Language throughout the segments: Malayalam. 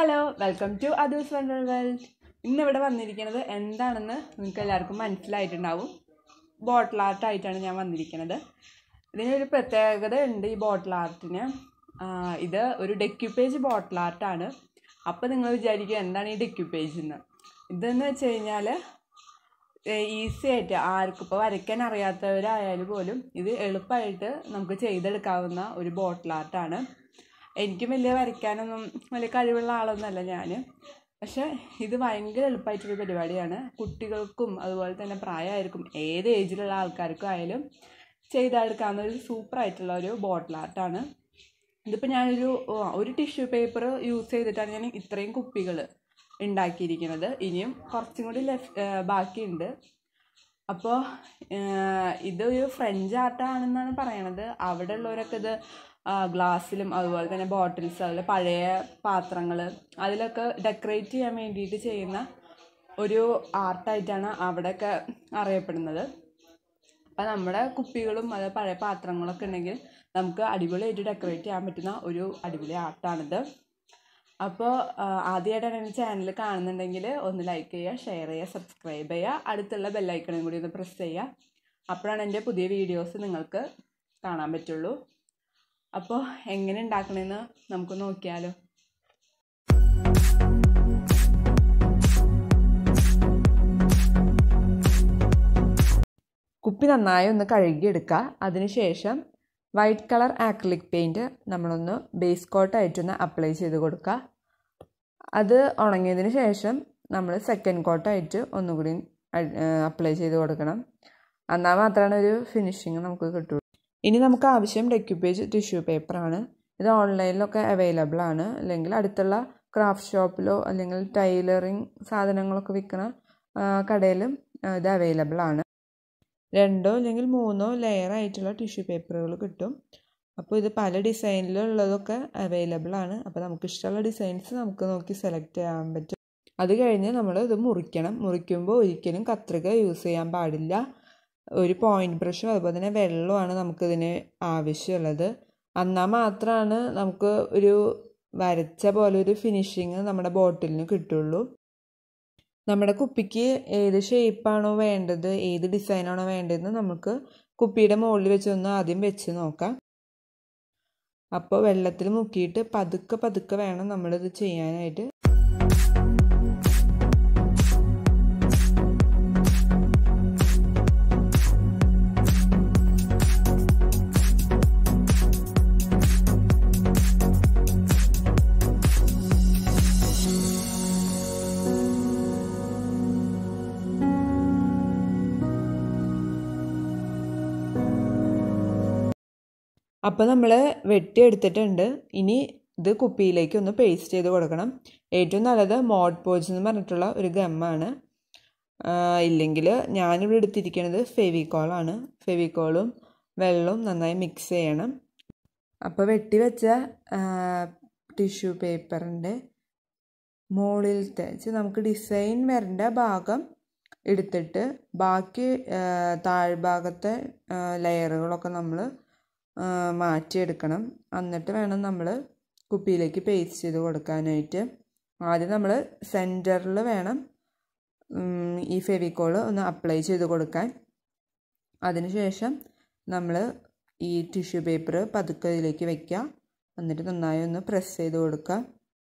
hello welcome to authors wonder world ഇന്നിവിടെ വന്നിരിക്കുന്നത് എന്താണെന്ന് നിങ്ങൾക്ക് എല്ലാവർക്കും മനസ്സിലായിട്ടുണ്ടാവും ബോട്ടിൽ ആർട്ടായിട്ടാണ് ഞാൻ വന്നിരിക്കുന്നത് ഇതിനൊരു പ്രത്യേകത ഉണ്ട് ഈ ബോട്ടിൽ ആർട്ടിന് ഇത് ഒരു ഡെക്യുപ്പേജ് ബോട്ടിൽ ആർട്ടാണ് അപ്പോൾ നിങ്ങൾ വിചാരിക്കുക എന്താണ് ഈ ഡെക്യുപ്പേജ് എന്ന് ഇതെന്ന് വെച്ച് കഴിഞ്ഞാൽ ഈസി ആയിട്ട് ആർക്കും ഇപ്പോൾ വരയ്ക്കാൻ അറിയാത്തവരായാലും പോലും ഇത് എളുപ്പമായിട്ട് നമുക്ക് ചെയ്തെടുക്കാവുന്ന ഒരു ബോട്ടിൽ ആർട്ടാണ് എനിക്കും വലിയ വരയ്ക്കാനൊന്നും വലിയ കഴിവുള്ള ആളൊന്നുമല്ല ഞാൻ പക്ഷേ ഇത് ഭയങ്കര എളുപ്പമായിട്ടൊരു പരിപാടിയാണ് കുട്ടികൾക്കും അതുപോലെ തന്നെ പ്രായമായിരിക്കും ഏത് ഏജിലുള്ള ആൾക്കാർക്കും ആയാലും ചെയ്തെടുക്കാവുന്ന ഒരു സൂപ്പറായിട്ടുള്ള ഒരു ബോട്ടിൽ ആർട്ടാണ് ഇതിപ്പോൾ ഞാനൊരു ഒരു ടിഷ്യൂ പേപ്പർ യൂസ് ചെയ്തിട്ടാണ് ഞാൻ ഇത്രയും കുപ്പികൾ ഉണ്ടാക്കിയിരിക്കുന്നത് ഇനിയും കുറച്ചും കൂടി ലെഫ് ബാക്കിയുണ്ട് അപ്പോൾ ഇതൊരു ഫ്രഞ്ച് ആർട്ടാണെന്നാണ് പറയണത് അവിടെ ഉള്ളവരൊക്കെ ഇത് ഗ്ലാസ്സിലും അതുപോലെ തന്നെ ബോട്ടിൽസ് അതുപോലെ പഴയ പാത്രങ്ങൾ അതിലൊക്കെ ഡെക്കറേറ്റ് ചെയ്യാൻ വേണ്ടിയിട്ട് ചെയ്യുന്ന ഒരു ആർട്ടായിട്ടാണ് അവിടെയൊക്കെ അറിയപ്പെടുന്നത് അപ്പം നമ്മുടെ കുപ്പികളും അത് പഴയ പാത്രങ്ങളൊക്കെ ഉണ്ടെങ്കിൽ നമുക്ക് അടിപൊളിയായിട്ട് ഡെക്കറേറ്റ് ചെയ്യാൻ പറ്റുന്ന ഒരു അടിപൊളി ആർട്ടാണിത് അപ്പോൾ ആദ്യമായിട്ടാണ് എൻ്റെ ചാനൽ കാണുന്നുണ്ടെങ്കിൽ ഒന്ന് ലൈക്ക് ചെയ്യുക ഷെയർ ചെയ്യുക സബ്സ്ക്രൈബ് ചെയ്യുക അടുത്തുള്ള ബെല്ലൈക്കണും കൂടി ഒന്ന് പ്രസ് ചെയ്യുക അപ്പോഴാണ് എൻ്റെ പുതിയ വീഡിയോസ് നിങ്ങൾക്ക് കാണാൻ പറ്റുള്ളൂ അപ്പോൾ എങ്ങനെ ഉണ്ടാക്കണമെന്ന് നമുക്ക് നോക്കിയാലോ കുപ്പി നന്നായി ഒന്ന് കഴുകിയെടുക്കുക അതിനുശേഷം വൈറ്റ് കളർ ആക്രിലിക് പെയിൻറ്റ് നമ്മളൊന്ന് ബേസ് കോട്ടായിട്ടൊന്ന് അപ്ലൈ ചെയ്ത് കൊടുക്കുക അത് ഉണങ്ങിയതിന് ശേഷം നമ്മൾ സെക്കൻഡ് കോട്ടായിട്ട് ഒന്നുകൂടി അപ്ലൈ ചെയ്ത് കൊടുക്കണം എന്നാൽ മാത്രമാണ് ഒരു ഫിനിഷിങ് നമുക്ക് കിട്ടുള്ളൂ ഇനി നമുക്ക് ആവശ്യം ഡെക്യുപ്പേജ് ടിഷ്യൂ പേപ്പറാണ് ഇത് ഓൺലൈനിലൊക്കെ അവൈലബിൾ ആണ് അല്ലെങ്കിൽ അടുത്തുള്ള ക്രാഫ്റ്റ് ഷോപ്പിലോ അല്ലെങ്കിൽ ടൈലറിങ് സാധനങ്ങളൊക്കെ വിൽക്കുന്ന കടയിലും ഇത് അവൈലബിൾ ആണ് രണ്ടോ അല്ലെങ്കിൽ മൂന്നോ ലെയർ ആയിട്ടുള്ള ടിഷ്യൂ പേപ്പറുകൾ കിട്ടും അപ്പോൾ ഇത് പല ഡിസൈനിലുള്ളതൊക്കെ അവൈലബിൾ ആണ് അപ്പോൾ നമുക്ക് ഇഷ്ടമുള്ള ഡിസൈൻസ് നമുക്ക് നോക്കി സെലക്ട് ചെയ്യാൻ പറ്റും അത് കഴിഞ്ഞ് നമ്മൾ ഇത് മുറിക്കണം മുറിക്കുമ്പോൾ ഒരിക്കലും കത്രിക യൂസ് ചെയ്യാൻ പാടില്ല ഒരു പോയിന്റ് ബ്രഷും അതുപോലെ തന്നെ വെള്ളമാണ് നമുക്കിതിന് ആവശ്യമുള്ളത് എന്നാൽ മാത്രമാണ് നമുക്ക് ഒരു വരച്ച പോലെ ഒരു ഫിനിഷിങ് നമ്മുടെ ബോട്ടിലിന് കിട്ടുള്ളൂ നമ്മുടെ കുപ്പിക്ക് ഏത് ഷേപ്പാണോ വേണ്ടത് ഏത് ഡിസൈനാണോ വേണ്ടതെന്ന് നമുക്ക് കുപ്പിയുടെ മുകളിൽ വെച്ചൊന്ന് ആദ്യം വെച്ച് നോക്കാം അപ്പോൾ വെള്ളത്തിൽ മുക്കിയിട്ട് പതുക്കെ പതുക്കെ വേണം നമ്മളിത് ചെയ്യാനായിട്ട് അപ്പോൾ നമ്മൾ വെട്ടിയെടുത്തിട്ടുണ്ട് ഇനി ഇത് കുപ്പിയിലേക്ക് ഒന്ന് പേസ്റ്റ് ചെയ്ത് കൊടുക്കണം ഏറ്റവും നല്ലത് മോഡ് പോജ് എന്ന് പറഞ്ഞിട്ടുള്ള ഒരു ഗമ്മാണ് ഇല്ലെങ്കിൽ ഞാനിവിടെ എടുത്തിരിക്കുന്നത് ഫെവിക്കോളാണ് ഫെവിക്കോളും വെള്ളവും നന്നായി മിക്സ് ചെയ്യണം അപ്പോൾ വെട്ടി വെച്ച ടിഷ്യൂ പേപ്പറിൻ്റെ മുകളിലത്തെ നമുക്ക് ഡിസൈൻ വരേണ്ട ഭാഗം എടുത്തിട്ട് ബാക്കി താഴ്ഭാഗത്തെ ലെയറുകളൊക്കെ നമ്മൾ മാറ്റിയെടുക്കണം എന്നിട്ട് വേണം നമ്മൾ കുപ്പിയിലേക്ക് പേസ്റ്റ് ചെയ്ത് കൊടുക്കാനായിട്ട് ആദ്യം നമ്മൾ സെൻറ്ററിൽ വേണം ഈ ഫെവിക്കോൾ ഒന്ന് അപ്ലൈ ചെയ്ത് കൊടുക്കാൻ അതിനുശേഷം നമ്മൾ ഈ ടിഷ്യൂ പേപ്പർ പതുക്കെ ഇതിലേക്ക് വയ്ക്കുക എന്നിട്ട് നന്നായി ഒന്ന് പ്രസ് ചെയ്ത് കൊടുക്കുക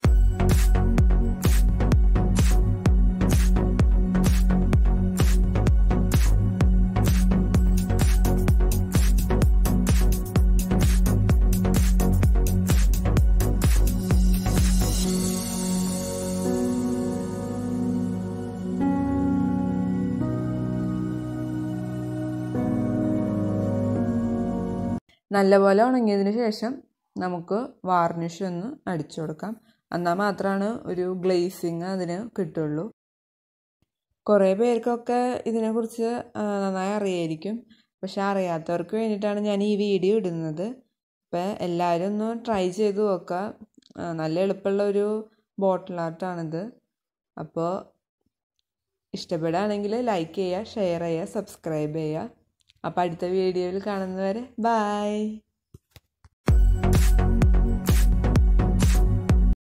നല്ലപോലെ ഉണങ്ങിയതിന് ശേഷം നമുക്ക് വാർണിഷ് ഒന്ന് അടിച്ചു കൊടുക്കാം എന്നാൽ മാത്രമാണ് ഒരു ഗ്ലേസിങ് അതിന് കിട്ടുള്ളൂ കുറേ പേർക്കൊക്കെ ഇതിനെക്കുറിച്ച് നന്നായി അറിയായിരിക്കും പക്ഷെ അറിയാത്തവർക്ക് വേണ്ടിയിട്ടാണ് ഞാൻ ഈ വീഡിയോ ഇടുന്നത് അപ്പോൾ എല്ലാവരും ഒന്ന് ട്രൈ ചെയ്ത് നോക്കുക നല്ല എളുപ്പമുള്ള ഒരു ബോട്ടിൽ ആർട്ടാണിത് അപ്പോൾ ഇഷ്ടപ്പെടുകയാണെങ്കിൽ ലൈക്ക് ചെയ്യുക ഷെയർ ചെയ്യുക സബ്സ്ക്രൈബ് ചെയ്യുക അപ്പോൾ അടുത്ത വീഡിയോയിൽ കാണുന്നവരെ ബായ്